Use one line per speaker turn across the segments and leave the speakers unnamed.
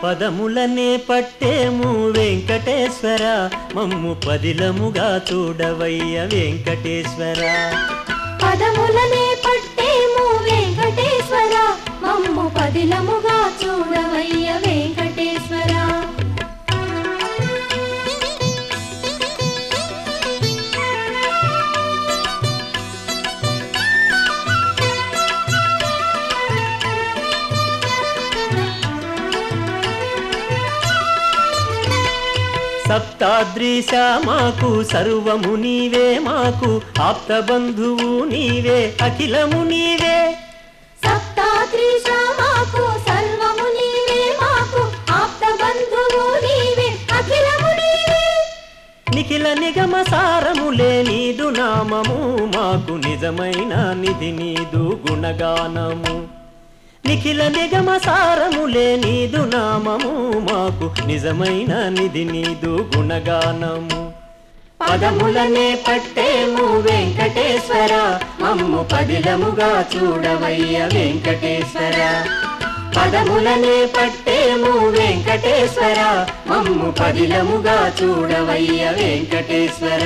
పదములనే పట్టేము వెంకటేశ్వర మమ్ము పదిలముగా చూడవయ్య వెంకటేశ్వర
పదములనే పట్టేము వెంకటేశ్వర మమ్ము పదిలముగా చూడవయ్య వెంకటేశ్వర
సప్తాద్రీశ మాకు సర్వము నీవే మాకు ఆప్త బంధువు నీవే అఖిలము నీవే
సప్తాత్రిశ మాకు సర్వము నీవే మాకు ఆప్త బంధువు నీవే అఖిలము నీవే
నిఖిల నిగమ సారములే నీదు నామము మాకు నిజమైన నిధి నీదు గుణగానము నిఖిల నిగమ సారములే నీదు నామము మాకు నిజమైన నిధి నీదు గుణగానము పదములనే పట్టేము వెంకటేశ్వర మమ్ము పదిలముగా చూడవయ్య వెంకటేశ్వర పదములనే పట్టేము వెంకటేశ్వర మమ్ము పదిలముగా చూడవయ్య వెంకటేశ్వర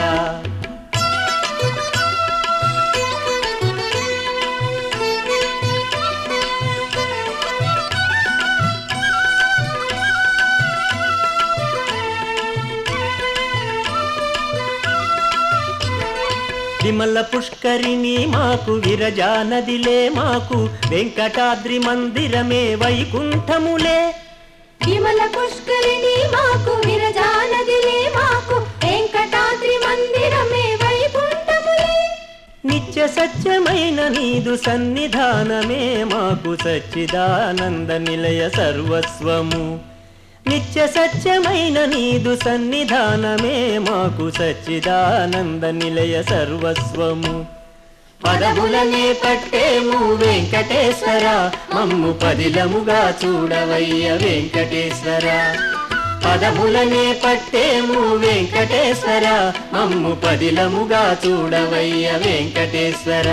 విమల పుష్కరిణి మాకు విరజా నదిలే మాకు వెంకటాద్రి మందిరమే వైకుంఠములే
విమల పుష్కరిణి మాకు విరజా నదిలే మాకు వెంకటాద్రి మందిరమే వైకుంఠములే
నిత్య సత్యమైన నీదు సన్నిధానమే మాకు సచ్చిదానంద నిలయ సర్వస్వము నిత్య సత్యమైన నీదు సన్నిధానమే మాకు సచ్చిదానంద నిలయ సర్వస్వము పదములనే పట్టేము వెంకటేశ్వర మమ్ము పదిలముగా చూడవయ్య వెంకటేశ్వర పదములనే పట్టేము వెంకటేశ్వర మమ్ము పదిలముగా చూడవయ్య వెంకటేశ్వర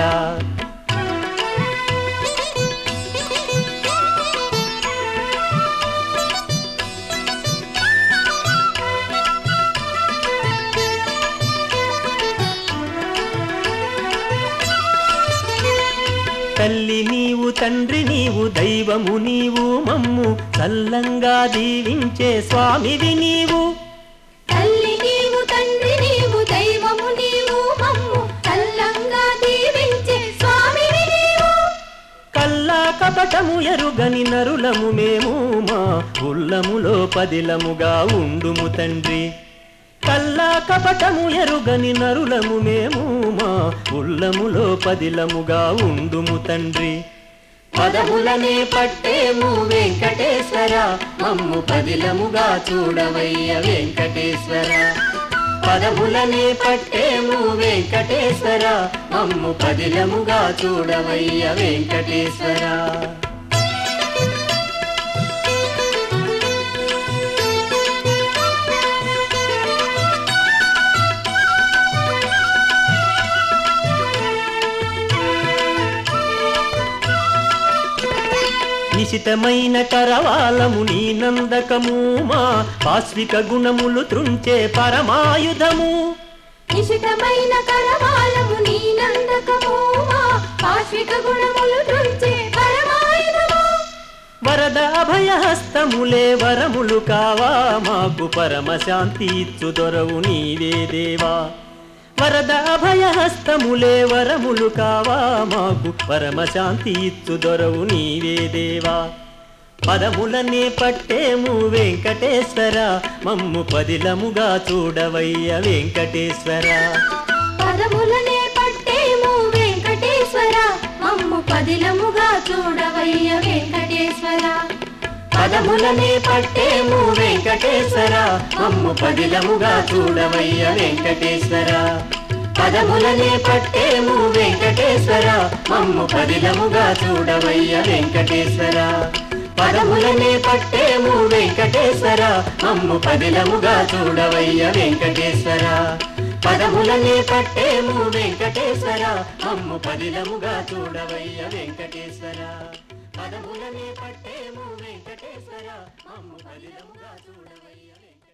తల్లి నీవు తండ్రి నీవు దైవము నీవు మమ్ము చల్లంగా దీవించే స్వామివి నీవు
తల్లి నీవు తండ్రి నీవు దైవము నీవు మమ్ము చల్లంగా దీవించే స్వామివి నీవు
కల్లా కపటము ఎరుగని నరులము మేము మా ఉల్లములో పదిలముగా ఉండుము తండ్రి కల్లా కపటము ఎరుగని నరులము మేము మా ఉల్లములో పదిలముగా ఉండుము తండ్రి పదములనే పట్టేము వెంకటేశ్వర మమ్ము పదిలముగా చూడవయ్య వెంకటేశ్వర పదములనే పట్టేము వెంకటేశ్వర మమ్ము పదిలముగా చూడవయ్య వెంకటేశ్వర నిశితమైన కరవాలము నీ నందకము మా పాశ్విక గుణములు త్రుంచే పరమాయుధము
నిశితమైన కరవాలము నీ నందకము మా పాశ్విక గుణములు తృంచే పరమాయుధము
వరద అభయహస్తములే వరములు కావా మాకు పరమశాంతి ఇచ్చు దొరవు నీవే దేవా వరద అభయహస్తములే వరములు కావా మాకు పరమశాంతి ఇచ్చు దొరవు నీవే దేవా పదములనే పట్టేము వెంకటేశ్వర మమ్ము పదిలముగా చూడవయ్య వెంకటేశ్వర
పదములనే పట్టేము వెంకటేశ్వర మమ్ము పదిలముగా చూడవయ్య వెంకటేశ్వర
పదములనే పట్టేము వెంకటేశ్వర మమ్ము పదిలముగా చూడవయ్య వెంకటేశ్వర పదములనే పట్టేము వెంకటేశ్వర మమ్ము పదిలముగా చూడవయ్య వెంకటేశ్వర పదములనే పట్టేము వెంకటేశ్వర మమ్ము పదిలముగా చూడవయ్య వెంకటేశ్వర పదములనే పట్టేము వెంకటేశ్వర మమ్ము పదిలముగా చూడవయ్య వెంకటేశ్వర పదములనే పట్టేము వెంకటేశ్వర మమ్ము పదిలముగా చూడవయ్య వెంకటేశ్వర